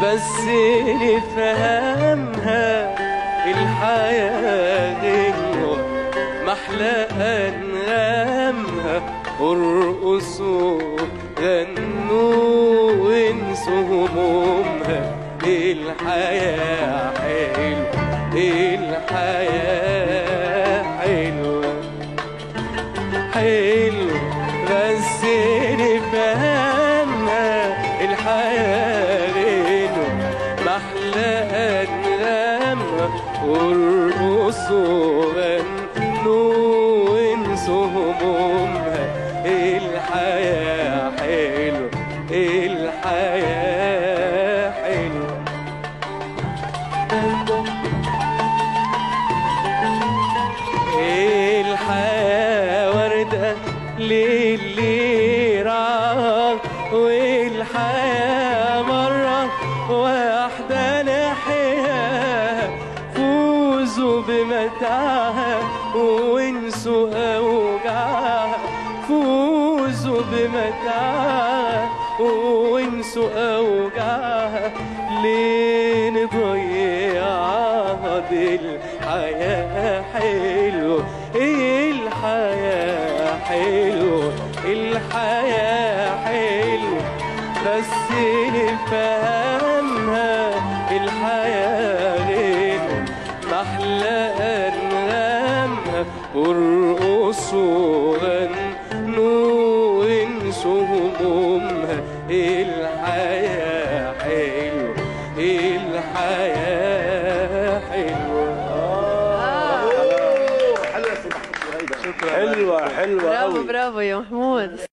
بس نفهمها الحياة غنوة محلى أنغامها ارقصوا غنوا وانسوا همومها الحياة حلوة الحياة حلوة حلو بس نفهمها الحياة غنوة محلى أنغامها وارقصوا غنوا وانسوا همومها الحياة حلو الحياة حلو الحياة وردة للي راح والحياة مرة واحدة نحيا فوزوا بمتاعها وانسوا أوجاعها فوزوا بمتاعها وانسوا أوجاعها ليه نضيعها دي الحياة حلوة الحياة حلوة الحياة حلوة بس نفهمها الحياة غير محلى أنغامها وارقصوا غنوا وانسوا همومها الحياة حلوة الحياة حلوة حلوه يا سيدي محمود شكرا حلوه حلوه برافو قوي برافو يا محمود